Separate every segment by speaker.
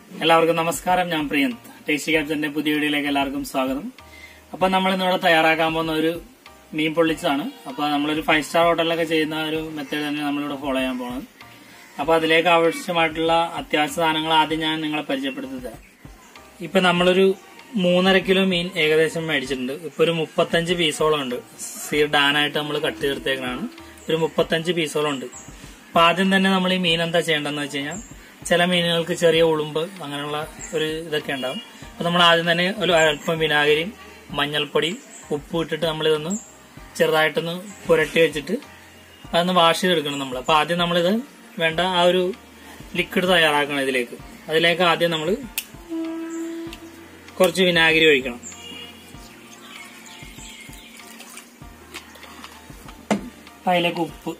Speaker 1: എല്ലാവർക്കും നമസ്കാരം ഞാൻ പ്രിയന്ത് ടേസ്റ്റി ക്യാപ്റ്റന്റെ പുതിയ വീഡിയോയിലേക്ക് എല്ലാവർക്കും സ്വാഗതം അപ്പൊ നമ്മൾ ഇന്നിവിടെ തയ്യാറാക്കാൻ പോകുന്ന ഒരു മീൻ പൊള്ളിച്ചതാണ് അപ്പൊ നമ്മളൊരു ഫൈവ് സ്റ്റാർ ഹോട്ടലിലൊക്കെ ചെയ്യുന്ന ഒരു മെത്തേഡ് തന്നെ നമ്മളിവിടെ ഫോളോ ചെയ്യാൻ പോകുന്നത് അപ്പൊ അതിലേക്ക് ആവശ്യമായിട്ടുള്ള അത്യാവശ്യ സാധനങ്ങൾ ആദ്യം ഞാൻ നിങ്ങളെ പരിചയപ്പെടുത്തി തരാം ഇപ്പൊ നമ്മളൊരു മൂന്നര കിലോ മീൻ ഏകദേശം മേടിച്ചിട്ടുണ്ട് ഇപ്പൊ ഒരു മുപ്പത്തഞ്ച് പീസോളം ഉണ്ട് സീർ ഡാനായിട്ട് നമ്മൾ കട്ട് ചേർത്തേക്കാണ് ഒരു മുപ്പത്തഞ്ച് പീസോളം ഉണ്ട് അപ്പൊ ആദ്യം തന്നെ നമ്മൾ ഈ മീൻ എന്താ ചെയ്യേണ്ടതെന്ന് വെച്ച് കഴിഞ്ഞാൽ ചില മീനുകൾക്ക് ചെറിയ ഉളുമ്പ് അങ്ങനെയുള്ള ഒരു ഇതൊക്കെ ഉണ്ടാവും അപ്പൊ നമ്മൾ ആദ്യം തന്നെ ഒരു അല്പം വിനാഗിരിയും മഞ്ഞൾപ്പൊടി ഉപ്പ് ഇട്ടിട്ട് നമ്മൾ ഇതൊന്ന് ചെറുതായിട്ടൊന്ന് പുരട്ടി വെച്ചിട്ട് അതൊന്ന് വാഷ് ചെയ്തെടുക്കണം നമ്മൾ അപ്പൊ ആദ്യം നമ്മളിത് വേണ്ട ആ ഒരു ലിക്വിഡ് തയ്യാറാക്കണം ഇതിലേക്ക് അതിലേക്ക് ആദ്യം നമ്മൾ കുറച്ച് വിനാഗിരി ഒഴിക്കണം അതിലേക്ക് ഉപ്പ്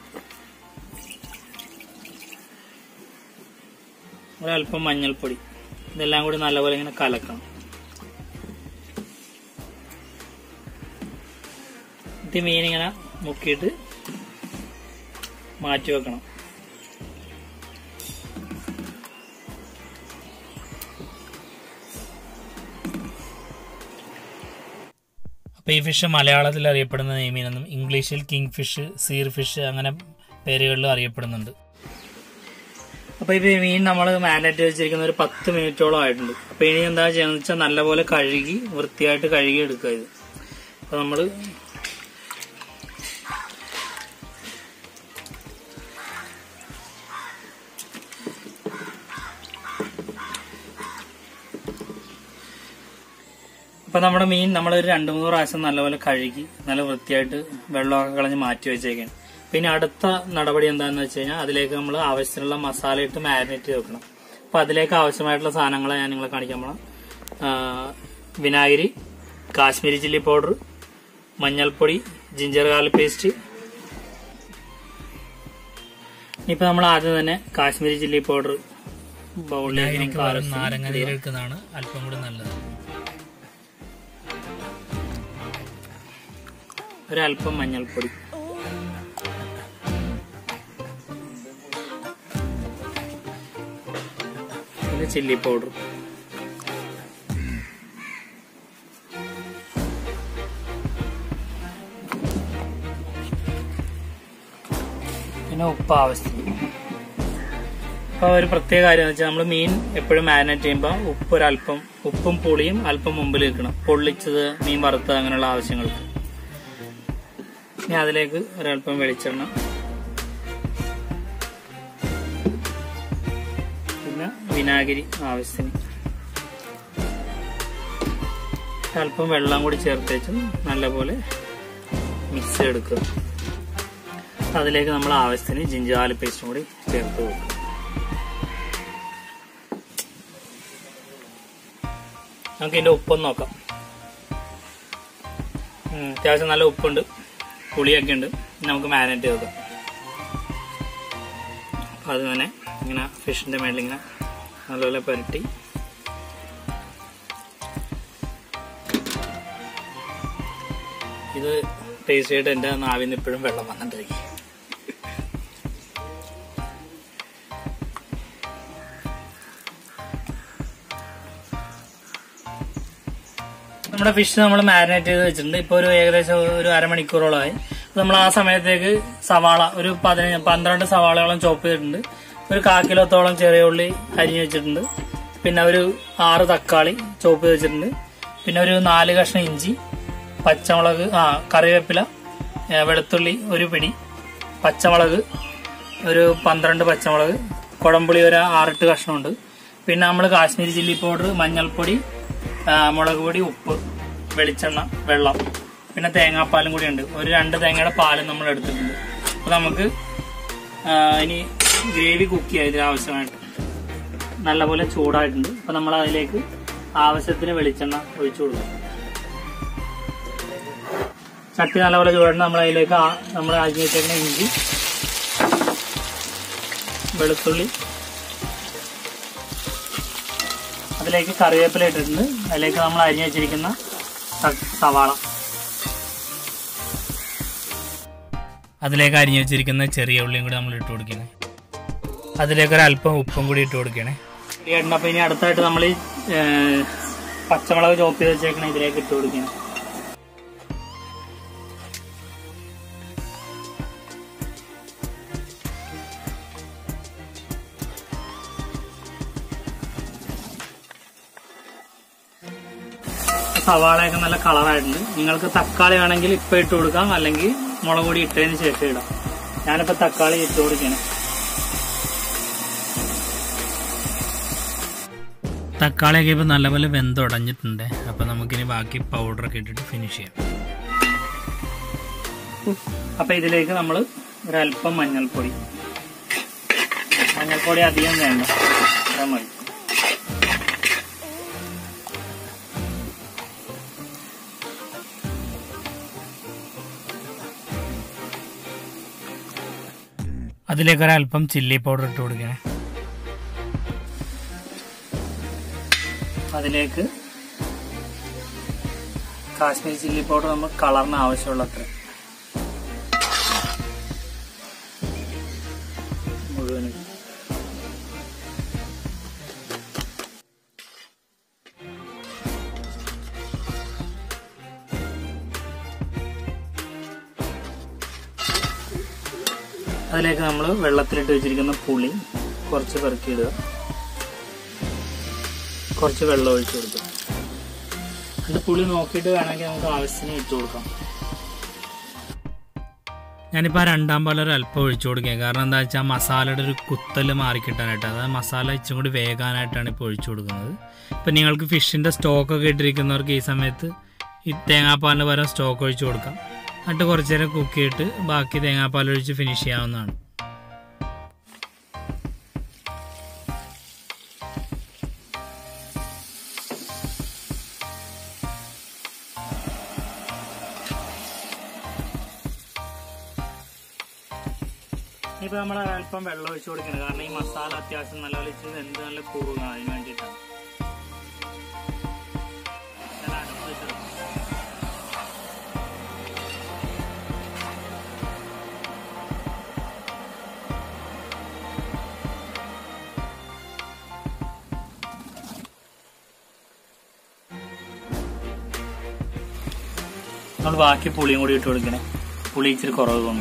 Speaker 1: ഒരല്പം മഞ്ഞൾപ്പൊടി ഇതെല്ലാം കൂടി നല്ലപോലെ ഇങ്ങനെ കലക്കണം ഇത് മീനിങ്ങനെ മുക്കിയിട്ട് മാറ്റി വെക്കണം അപ്പോൾ ഈ ഫിഷ് മലയാളത്തിൽ അറിയപ്പെടുന്ന നെയ്മീനെന്നും ഇംഗ്ലീഷിൽ കിങ് ഫിഷ് സീർ ഫിഷ് അങ്ങനെ പേരുകളിലും അറിയപ്പെടുന്നുണ്ട് അപ്പോൾ ഈ മീൻ നമ്മൾ മാരിനേറ്റ് വെച്ചിരിക്കുന്ന ഒരു പത്ത് മിനിറ്റോളം ആയിട്ടുണ്ട് അപ്പോൾ ഇനി എന്താ ചെയ്യാന്ന് വെച്ചാൽ നല്ലപോലെ കഴുകി വൃത്തിയായിട്ട് കഴുകി എടുക്കുക ഇത് അപ്പോൾ നമ്മൾ അപ്പൊ നമ്മുടെ മീൻ നമ്മളൊരു രണ്ട് മൂന്ന് പ്രാവശ്യം നല്ലപോലെ കഴുകി നല്ല വൃത്തിയായിട്ട് വെള്ളമൊക്കെ കളഞ്ഞ് മാറ്റി വെച്ചേക്കാണ് പിന്നെ അടുത്ത നടപടി എന്താണെന്ന് വെച്ച് കഴിഞ്ഞാൽ അതിലേക്ക് നമ്മൾ ആവശ്യത്തിനുള്ള മസാല ഇട്ട് മാരിനേറ്റ് ചെയ്ത് വെക്കണം അപ്പൊ അതിലേക്ക് ആവശ്യമായിട്ടുള്ള സാധനങ്ങളെ ഞാൻ നിങ്ങളെ കാണിക്കാൻ പോണം ആ, വിനാഗിരി കാശ്മീരി ചില്ലി പൗഡർ മഞ്ഞൾപ്പൊടി ജിഞ്ചർ ഗാർലിക് പേസ്റ്റ് ഇപ്പൊ നമ്മൾ ആദ്യം തന്നെ കാശ്മീരി ചില്ലി പൗഡർ ബൗളിലേക്ക് നാരങ്ങ നീരെടുക്കുന്നതാണ് അല്പം കൂടി നല്ലത് ഒരല്പം മഞ്ഞൾപ്പൊടി പിന്നെ ചില്ലി പൗഡർ പിന്നെ ഉപ്പ് ആവശ്യത്തിന് അപ്പൊ ഒരു പ്രത്യേക കാര്യം എന്ന് വെച്ചാൽ നമ്മൾ മീൻ എപ്പോഴും മാരിനേറ്റ് ചെയ്യുമ്പോൾ ഉപ്പ് ഒരല്പം ഉപ്പും പുളിയും അല്പം മുമ്പിൽ വെക്കണം പൊള്ളിച്ചത് മീൻ വറുത്തത് അങ്ങനെയുള്ള ആവശ്യങ്ങൾക്ക് ഇനി അതിലേക്ക് ഒരല്പം വെളിച്ചെണ്ണ പിന്നെ വിനാഗിരി ആവശ്യത്തിന് അല്പം വെള്ളം കൂടി ചേർത്ത് വെച്ച് നല്ലപോലെ മിക്സ് ചെയ്തെടുക്കുക അതിലേക്ക് നമ്മൾ ആവശ്യത്തിന് ജിഞ്ചാലി പേസ്റ്റും കൂടി ചേർത്ത് വെക്കുക നമുക്ക് ഇതിന്റെ ഉപ്പൊന്ന് നോക്കാം ഉം, അത്യാവശ്യം നല്ല ഉപ്പുണ്ട് പുളിയൊക്കെ ഉണ്ട് നമുക്ക് മാരിനേറ്റ് ചെയ്ത് വെക്കാം അപ്പൊ അത് തന്നെ ഇങ്ങനെ ഫിഷിന്റെ മേളിൽ ഇങ്ങനെ നല്ലപോലെ പുരട്ടി ഇത് ടേസ്റ്റ് ചെയ്തിട്ട് എൻ്റെ നാവിൽ നിന്ന് ഇപ്പോഴും വെള്ളം വന്നിട്ടിരിക്കും നമ്മുടെ ഫിഷ് നമ്മൾ മാരിനേറ്റ് ചെയ്ത് വെച്ചിട്ടുണ്ട് ഇപ്പൊ ഒരു ഏകദേശം ഒരു അരമണിക്കൂറോളമായി നമ്മൾ ആ സമയത്തേക്ക് സവാള ഒരു പതിനഞ്ച് പന്ത്രണ്ട് സവാളയോളം ചോപ്പ് ചെയ്തിട്ടുണ്ട് ഒരു കാ കിലോത്തോളം ചെറിയ ഉള്ളി അരിഞ്ഞു വെച്ചിട്ടുണ്ട് പിന്നെ ഒരു ആറ് തക്കാളി ചോപ്പ് ചെയ്ത് വെച്ചിട്ടുണ്ട് പിന്നെ ഒരു നാല് കഷ്ണം ഇഞ്ചി പച്ചമുളക് ആ കറിവേപ്പില ഏ, വെളുത്തുള്ളി ഒരു പിടി പച്ചമുളക് ഒരു പന്ത്രണ്ട് പച്ചമുളക് കുടംപുളി ഒരു ആറെട്ട് കഷ്ണമുണ്ട് പിന്നെ നമ്മൾ കാശ്മീരി ചില്ലി പൗഡർ മഞ്ഞൾപ്പൊടി ആ, മുളക് പൊടി ഉപ്പ് വെളിച്ചെണ്ണ വെള്ളം പിന്നെ തേങ്ങാപ്പാലും കൂടി ഉണ്ട് ഒരു രണ്ട് തേങ്ങയുടെ പാലും നമ്മൾ എടുത്തിട്ടുണ്ട് അപ്പൊ നമുക്ക് ആ, ഇനി ഗ്രേവി കുക്ക് ചെയ്യാം ഇതിന് ആവശ്യമായിട്ട് നല്ലപോലെ ചൂടായിട്ടുണ്ട് അപ്പൊ നമ്മൾ അതിലേക്ക് ആവശ്യത്തിന് വെളിച്ചെണ്ണ ഒഴിച്ചു കൊടുക്കും ചട്ടി നല്ലപോലെ ചൂടായിട്ട് നമ്മൾ അതിലേക്ക് ആ- നമ്മൾ അരിഞ്ഞു വെച്ചേക്കുന്ന ഇഞ്ചി വെളുത്തുള്ളി അതിലേക്ക് കറിവേപ്പില ഇട്ടിട്ടുണ്ട് അതിലേക്ക് നമ്മൾ അരിഞ്ഞു വെച്ചിരിക്കുന്ന ത- സവാള അതിലേക്ക് അരിഞ്ഞു വെച്ചിരിക്കുന്ന ചെറിയ ഉള്ളിയും കൂടി നമ്മൾ ഇട്ട് കൊടുക്കണേ അതിലേക്ക് ഒരു അല്പം ഉപ്പും കൂടി ഇട്ട് കൊടുക്കണേ റെഡിയായിട്ടുണ്ട് അപ്പൊ ഇനി അടുത്തായിട്ട് നമ്മൾ ഈ ഏഹ്, പച്ചമുളക് ചോപ്പ് ചെയ്ത് വെച്ചേക്കണ ഇതിലേക്ക് ഇട്ട് കൊടുക്കണം സവാളയൊക്കെ നല്ല കളറായിട്ടുണ്ട് നിങ്ങൾക്ക് തക്കാളി വേണമെങ്കിൽ ഇപ്പൊ ഇട്ട് കൊടുക്കാം അല്ലെങ്കിൽ മുളക് പൊടി ഇട്ടതിന് ശേഷം ഇടാം ഞാനിപ്പോ തക്കാളി ഇട്ട് കൊടുക്കണം തക്കാളിയൊക്കെ ഇപ്പൊ നല്ലപോലെ വെന്തുടഞ്ഞിട്ടുണ്ട് അപ്പൊ നമുക്കിനി ബാക്കി പൗഡറൊക്കെ ഇട്ടിട്ട് ഫിനിഷ് ചെയ്യാം അപ്പൊ ഇതിലേക്ക് നമ്മൾ ഒരല്പം മഞ്ഞൾപ്പൊടി മഞ്ഞൾപ്പൊടി അധികം വേണ്ട ഇത്ര മതി അതിലേക്ക് ഒരല്പം ചില്ലി പൗഡർ ഇട്ട് കൊടുക്കണേ അതിലേക്ക് കാശ്മീരി ചില്ലി പൗഡർ നമ്മൾ കളറിന് ആവശ്യമുള്ളത്ര മുഴുവനും അതിലേക്ക് നമ്മൾ വെള്ളത്തിലിട്ട് വെച്ചിരിക്കുന്ന പുളി കുറച്ച് പെറുക്കിയിടുക കുറച്ച് വെള്ളം ഒഴിച്ചു കൊടുക്കുക അത് പുളി നോക്കിയിട്ട് വേണമെങ്കിൽ നമുക്ക് ആവശ്യത്തിന് ഇട്ട് കൊടുക്കാം ഞാനിപ്പോൾ ആ രണ്ടാം പാൽ ഒരു അല്പം ഒഴിച്ചു കൊടുക്കുക കാരണം എന്താ വെച്ചാൽ മസാലയുടെ ഒരു കുത്തൽ മാറിക്കിട്ടാനായിട്ട് അതായത് മസാല ഇച്ചും കൂടി വേകാനായിട്ടാണ് ഇപ്പോൾ ഒഴിച്ചു കൊടുക്കുന്നത് ഇപ്പം നിങ്ങൾക്ക് ഫിഷിൻ്റെ സ്റ്റോക്കൊക്കെ ഇട്ടിരിക്കുന്നവർക്ക് ഈ സമയത്ത് ഈ തേങ്ങാപ്പാലിന് പകരം സ്റ്റോക്ക് ഒഴിച്ചു കൊടുക്കാം എന്നിട്ട് കുറച്ച് നേരം കുക്ക് ചെയ്തിട്ട് ബാക്കി തേങ്ങാപ്പാൽ ഒഴിച്ച് ഫിനിഷ് ചെയ്യാവുന്നതാണ് ഇപ്പൊ നമ്മൾ അല്പം വെള്ളം ഒഴിച്ചു കൊടുക്കണം കാരണം ഈ മസാല അത്യാവശ്യം നല്ലപോലെ ഇച്ചിരി വെന്ത് നല്ല കുറുകണം അതിന് വേണ്ടിയിട്ടാണ് ഞാൻ അടുപ്പ് വെച്ചത്. നമ്മൾ ബാക്കി പുളിയും കൂടി ഇട്ട് കൊടുക്കണേ പുളി ഇച്ചിരി കുറവ് തോന്നി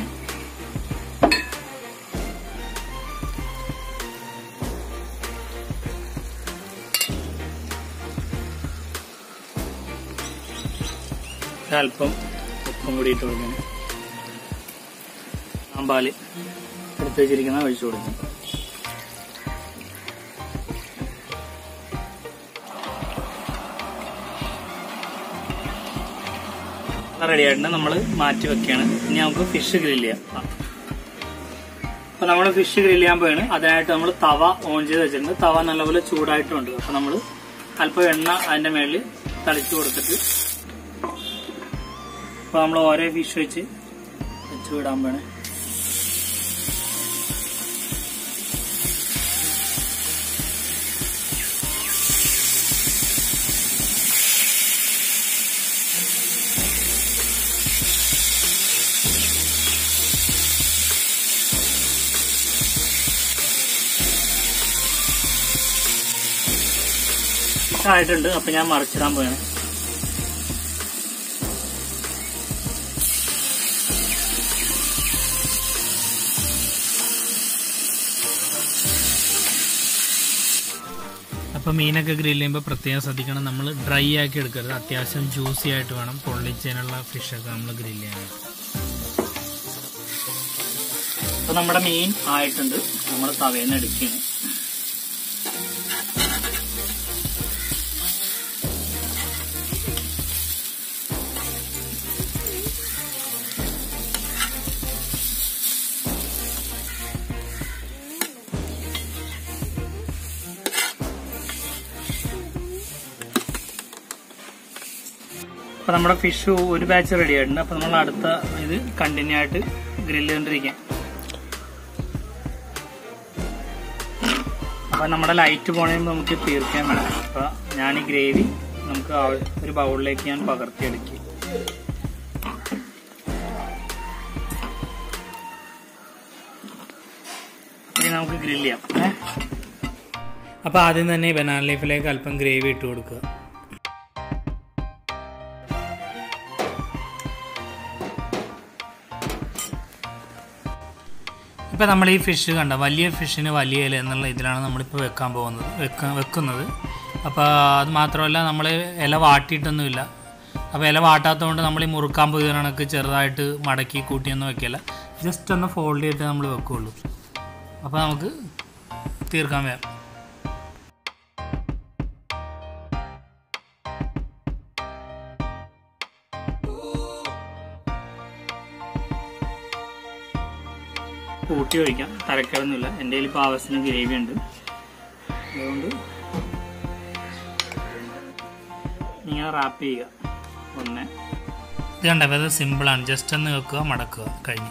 Speaker 1: അല്പം ഉപ്പും കൂടി ഇട്ട് കൊടുക്കണം ആമ്പാല് എടുത്ത് വെച്ചിരിക്കുന്ന ഒഴിച്ചു കൊടുക്കണം റെഡി ആയിട്ടുണ്ട് നമ്മൾ മാറ്റി വെക്കുകയാണ് ഇനി നമുക്ക് ഫിഷ് ഗ്രില്ല് ചെയ്യാം ആ. അപ്പൊ നമ്മൾ ഫിഷ് ഗ്രില്ല് ചെയ്യാൻ പോയാണ് അതിനായിട്ട് നമ്മൾ തവ ഓൺ ചെയ്ത് വെച്ചിട്ടുണ്ട് തവ നല്ലപോലെ ചൂടായിട്ടുണ്ട് അപ്പൊ നമ്മൾ അല്പം എണ്ണ അതിന്റെ മേളിൽ തളിച്ചു കൊടുത്തിട്ട് അപ്പൊ നമ്മൾ ഓരോ ഫിഷ് വെച്ച് വെച്ച് വിടാൻ പോണേ ആയിട്ടുണ്ട് അപ്പൊ ഞാൻ മറിച്ചിടാൻ പോയാണ് അപ്പോൾ മീനൊക്കെ ഗ്രില്ല് ചെയ്യുമ്പോൾ പ്രത്യേകം ശ്രദ്ധിക്കണം നമ്മൾ ഡ്രൈ ആക്കി എടുക്കരുത് അത്യാവശ്യം ജ്യൂസി ആയിട്ട് വേണം പൊള്ളിച്ചതിനുള്ള ഫിഷൊക്കെ നമ്മൾ ഗ്രില്ല് ചെയ്യാൻ അപ്പോൾ നമ്മുടെ മീൻ ആയിട്ടുണ്ട് നമ്മൾ തവേന്ന് എടുക്കുകയാണ് അപ്പൊ നമ്മുടെ ഫിഷ് ഒരു ബാച്ച് റെഡി ആയിട്ടുണ്ട് അപ്പൊ നമ്മൾ അടുത്ത ഇത് കണ്ടിന്യൂ ആയിട്ട് ഗ്രില്ല് ചെയ്തോണ്ടിരിക്കാം അപ്പൊ നമ്മുടെ ലൈറ്റ് പോണേ നമുക്ക് തീർക്കാൻ വേണം അപ്പൊ ഞാൻ ഈ ഗ്രേവി നമുക്ക് ആവ- ഒരു ബൗളിലേക്ക് ഞാൻ പകർത്തിയെടുക്കും ഇനി നമുക്ക് ഗ്രില്ല് ചെയ്യാം ഏ? അപ്പോൾ ആദ്യം തന്നെ ഈ ബനാന ലീഫിലേക്ക് അല്പം ഗ്രേവി ഇട്ട് കൊടുക്കുക ഇപ്പോൾ നമ്മൾ ഈ ഫിഷ് കണ്ട വലിയ ഫിഷിന് വലിയ ഇല എന്നുള്ള ഇതിലാണ് നമ്മളിപ്പോൾ വെക്കാൻ പോകുന്നത് വെക്ക വെക്കുന്നത് അപ്പോൾ അത് മാത്രമല്ല നമ്മൾ ഇല വാട്ടിയിട്ടൊന്നുമില്ല അപ്പോൾ ഇല വാട്ടാത്തതുകൊണ്ട് നമ്മൾ ഈ മുറുക്കാൻ പോയി കണക്ക് ചെറുതായിട്ട് മടക്കി കൂട്ടിയൊന്നും വെക്കില്ല ജസ്റ്റ് ഒന്ന് ഫോൾഡ് ചെയ്തിട്ട് നമ്മൾ വെക്കുകയുള്ളൂ അപ്പോൾ നമുക്ക് തീർക്കാൻ വേണം കൂട്ടി ഒഴിക്കാം തരക്കേടൊന്നുമില്ല എൻ്റെ കയ്യിൽ ഇപ്പോൾ ആവശ്യത്തിന് ഗ്രേവി ഉണ്ട് അതുകൊണ്ട് ഇങ്ങനെ റാപ്പ് ചെയ്യുക ഒന്ന് ഇത് കണ്ടപ്പോൾ ഇത് സിമ്പിളാണ് ജസ്റ്റ് ഒന്ന് വെക്കുക മടക്കുക കഴിഞ്ഞു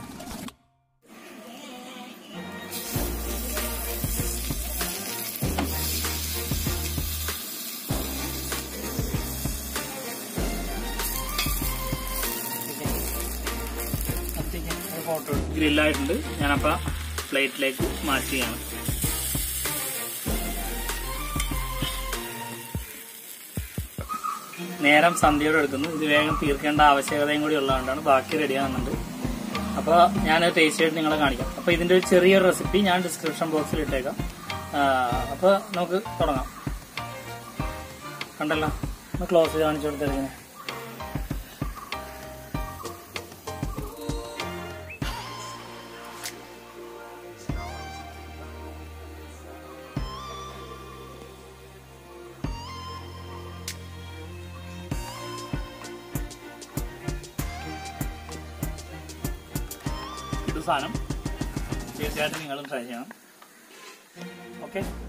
Speaker 1: ഫോട്ടോ ഗ്രില്ലായിട്ടുണ്ട് ഞാനപ്പോൾ പ്ലേറ്റിലേക്ക് മാറ്റുകയാണ് നേരം സന്ധ്യയോടെ എടുക്കുന്നു ഇത് വേഗം തീർക്കേണ്ട ആവശ്യകതയും കൂടി ഉള്ളതുകൊണ്ടാണ് ബാക്കി റെഡിയാകുന്നുണ്ട് അപ്പോൾ ഞാൻ ടേസ്റ്റ് ചെയ്തിട്ട് നിങ്ങളെ കാണിക്കാം അപ്പോൾ ഇതിന്റെ ഒരു ചെറിയൊരു റെസിപ്പി ഞാൻ ഡിസ്ക്രിപ്ഷൻ ബോക്സിൽ ഇട്ടേക്കാം അപ്പോൾ നമുക്ക് തുടങ്ങാം കണ്ടല്ലോ ഒന്ന് ക്ലോസ് ചെയ്ത് കാണിച്ചു കൊടുത്തേക്കിനെ ഇത് സാധനം തീർച്ചയായിട്ടും നിങ്ങളും ട്രൈ ചെയ്യണം ഓക്കെ